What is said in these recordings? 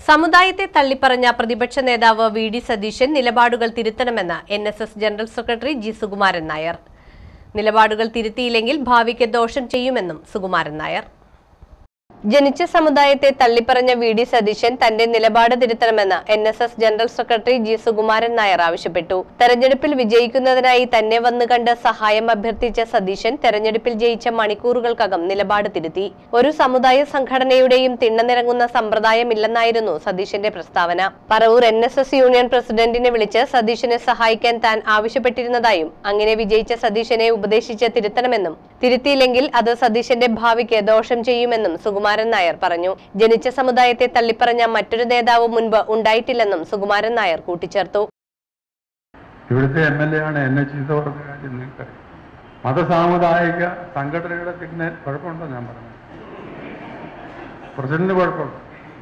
സമുദായത്തെ തള്ളിപ്പറഞ്ഞ പ്രതിപക്ഷ നേതാവ് വി ഡി സതീശൻ നിലപാടുകൾ തിരുത്തണമെന്ന് N S S general secretary G Sukumaran Nair നിലപാടുകൾ തിരുത്തിയില്ലെങ്കിൽ ഭാവിക്ക് ദോഷം ചെയ്യുമെന്നും സുകുമാരൻ നായർ ജനിച്ച സമുദായത്തെ തള്ളിപ്പറഞ്ഞ വി ഡി സതീശൻ തന്റെ നിലപാട് തിരുത്തണമെന്ന് N S S general secretary G Sukumaran Nair ആവശ്യപ്പെട്ടു തെരഞ്ഞെടുപ്പിൽ വിജയിക്കുന്നതിനായി തന്നെ വന്നു കണ്ട് സഹായം അഭ്യർത്ഥിച്ച സതീശൻ തെരഞ്ഞെടുപ്പിൽ ജയിച്ച മണിക്കൂറുകൾക്കകം നിലപാട് തിരുത്തി ഒരു സമുദായ സംഘടനയുടെയും തിണ്ണനിറങ്ങുന്ന സമ്പ്രദായമില്ലെന്നായിരുന്നു സതീശന്റെ പ്രസ്താവന Paravur N S S union പ്രസിഡന്റിനെ വിളിച്ച് സതീശനെ സഹായിക്കാൻ താൻ ആവശ്യപ്പെട്ടിരുന്നതായും അങ്ങനെ വിജയിച്ച സതീശനെ ഉപദേശിച്ച് തിരുത്തണമെന്നും തിരുത്തിയില്ലെങ്കിൽ അത് സതീശന്റെ ഭാവിക്ക് ദോഷം ചെയ്യുമെന്നും സുകുമാരൻ നായർ പറഞ്ഞു ജനിച്ച സമുദായത്തെ തള്ളിപ്പറഞ്ഞ മറ്റൊരു നേതാവ് മുൻപ് ഉണ്ടായിട്ടില്ലെന്നും സുകുമാരൻ നായർ കൂട്ടിച്ചേർത്തു ഇവിടുത്തെ എം എൽ എ ആണ് എന്നെ ചീത്ത പറഞ്ഞ കാര്യം നിങ്ങൾക്കറിയാം മതസാമുദായിക സംഘടനയുടെ പിന്നെ കുഴപ്പമുണ്ടോ ഞാൻ പറഞ്ഞത് പ്രസിഡന്റ് കുഴപ്പമുണ്ട്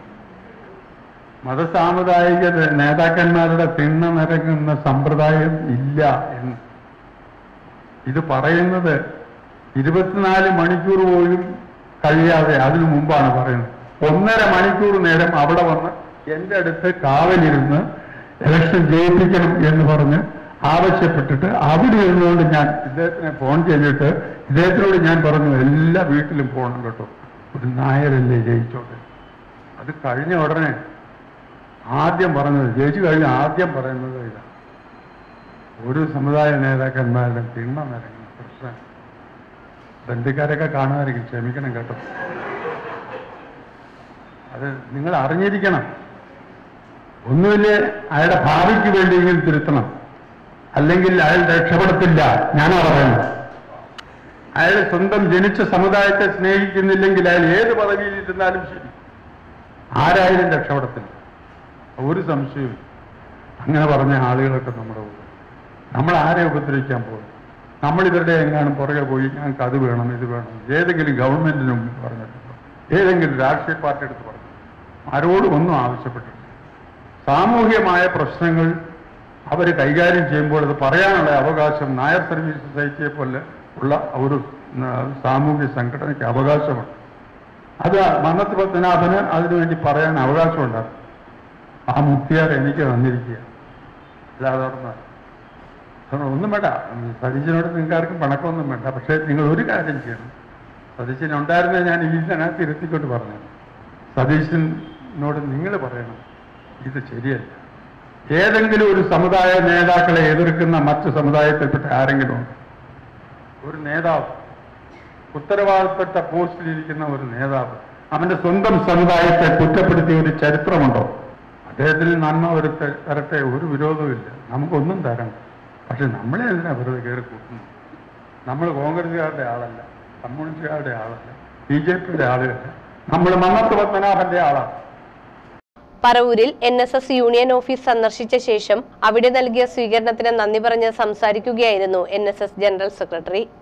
മതസാമുദായിക നേതാക്കന്മാരുടെ തിണ്ണ നിരങ്ങുന്ന സമ്പ്രദായം ഇല്ല എന്ന് ഇത് പറയുന്നത് ഇരുപത്തിനാല് മണിക്കൂർ പോലും കഴിയാതെ അതിനു മുമ്പാണ് പറയുന്നത് ഒന്നര മണിക്കൂർ നേരം അവിടെ വന്ന് എന്റെ അടുത്ത് കാവലിരുന്ന് ഇലക്ഷൻ ജയിപ്പിക്കണം എന്ന് പറഞ്ഞ് ആവശ്യപ്പെട്ടിട്ട് അവിടെ ഇരുന്നുകൊണ്ട് ഞാൻ ഇദ്ദേഹത്തിനെ ഫോൺ ചെയ്തിട്ട് ഇദ്ദേഹത്തിനോട് ഞാൻ പറഞ്ഞു എല്ലാ വീട്ടിലും പോകണം കേട്ടോ ഒരു നായരല്ലേ ജയിച്ചോട്ടെ അത് കഴിഞ്ഞ ഉടനെ ആദ്യം പറഞ്ഞത് ജയിച്ചു കഴിഞ്ഞ ആദ്യം പറയുന്നത് ഇതാണ് ഒരു സമുദായ നേതാക്കന്മാരുടെ തിണ്ണ നിരങ്ങുന്ന പ്രശ്നം ബന്ധുക്കാരൊക്കെ കാണുമായിരിക്കും ക്ഷമിക്കണം കേട്ടോ അത് നിങ്ങൾ അറിഞ്ഞിരിക്കണം ഒന്നുമില്ലേ അയാളുടെ ഭാവിക്ക് വേണ്ടിയെങ്കിലും തിരുത്തണം അല്ലെങ്കിൽ അയാൾ രക്ഷപ്പെടത്തില്ല ഞാനാ പറയുന്നത് അയാൾ സ്വന്തം ജനിച്ച സമുദായത്തെ സ്നേഹിക്കുന്നില്ലെങ്കിൽ അയാൾ ഏത് പദവിയിൽ ഇരുന്നാലും ശരി ആരായാലും രക്ഷപ്പെടത്തില്ല ഒരു സംശയവും അങ്ങനെ പറഞ്ഞ ആളുകളൊക്കെ നമ്മുടെ കൂടെ നമ്മൾ ആരെ ഉപദ്രവിക്കാൻ പോകും നമ്മൾ ഇവരുടെ എങ്ങാനും പുറകെ പോയി ഞങ്ങൾക്ക് അത് വേണം ഇത് വേണം ഏതെങ്കിലും ഗവൺമെന്റിന് മുമ്പിൽ പറഞ്ഞിട്ടുണ്ടോ ഏതെങ്കിലും രാഷ്ട്രീയ പാർട്ടി എടുത്ത് പറഞ്ഞു ആരോടും ഒന്നും ആവശ്യപ്പെട്ടിട്ടില്ല സാമൂഹ്യമായ പ്രശ്നങ്ങൾ അവർ കൈകാര്യം ചെയ്യുമ്പോൾ അത് പറയാനുള്ള അവകാശം നായർ സർവീസ് സൊസൈറ്റിയെ പോലെ ഉള്ള ഒരു ഉം, സാമൂഹ്യ സംഘടനയ്ക്ക് അവകാശമുണ്ട് അത് മന്നത്ത് പത്മനാഭന് അതിനുവേണ്ടി പറയാൻ അവകാശമുണ്ടാകും ആ മുക്തിയാർ എനിക്ക് തന്നിരിക്കുക അല്ലാതെ നടന്ന ഒന്നും വേണ്ട സതീശനോട് നിങ്ങൾക്ക് ആർക്കും പണക്കമൊന്നും വേണ്ട പക്ഷേ നിങ്ങൾ ഒരു കാര്യം ചെയ്യണം സതീശൻ ഉണ്ടായിരുന്ന ഞാൻ ഈ ഇതിനകത്ത് ഇരുത്തിക്കൊണ്ട് പറഞ്ഞു സതീശനോട് നിങ്ങൾ പറയണം ഇത് ശരിയല്ല ഏതെങ്കിലും ഒരു സമുദായ നേതാക്കളെ എതിർക്കുന്ന മറ്റു സമുദായത്തിൽപ്പെട്ട ആരെങ്കിലും ഉണ്ടോ ഒരു നേതാവ് ഉത്തരവാദിത്തപ്പെട്ട പോസ്റ്റിലിരിക്കുന്ന ഒരു നേതാവ് അവന്റെ സ്വന്തം സമുദായത്തെ കുറ്റപ്പെടുത്തിയ ഒരു ചരിത്രമുണ്ടോ അദ്ദേഹത്തിന് നന്മ വരുത്ത തരട്ടെ ഒരു വിരോധവുമില്ല നമുക്കൊന്നും തരണ്ട പക്ഷെ നമ്മളെ എന്തിനാ വെറുതെ കയറി കൂട്ടുന്നു നമ്മൾ കോൺഗ്രസുകാരുടെ ആളല്ല കമ്മ്യൂണിസ്റ്റുകാരുടെ ആളല്ല ബി ജെ പിയുടെ ആളുകളല്ല നമ്മൾ മന്നത്ത് പത്മനാഭന്റെ ആളാണ് പറവൂരിൽ N S S union office സന്ദർശിച്ച ശേഷം അവിടെ നൽകിയ സ്വീകരണത്തിന് നന്ദി പറഞ്ഞ് സംസാരിക്കുകയായിരുന്നു N S S general secretary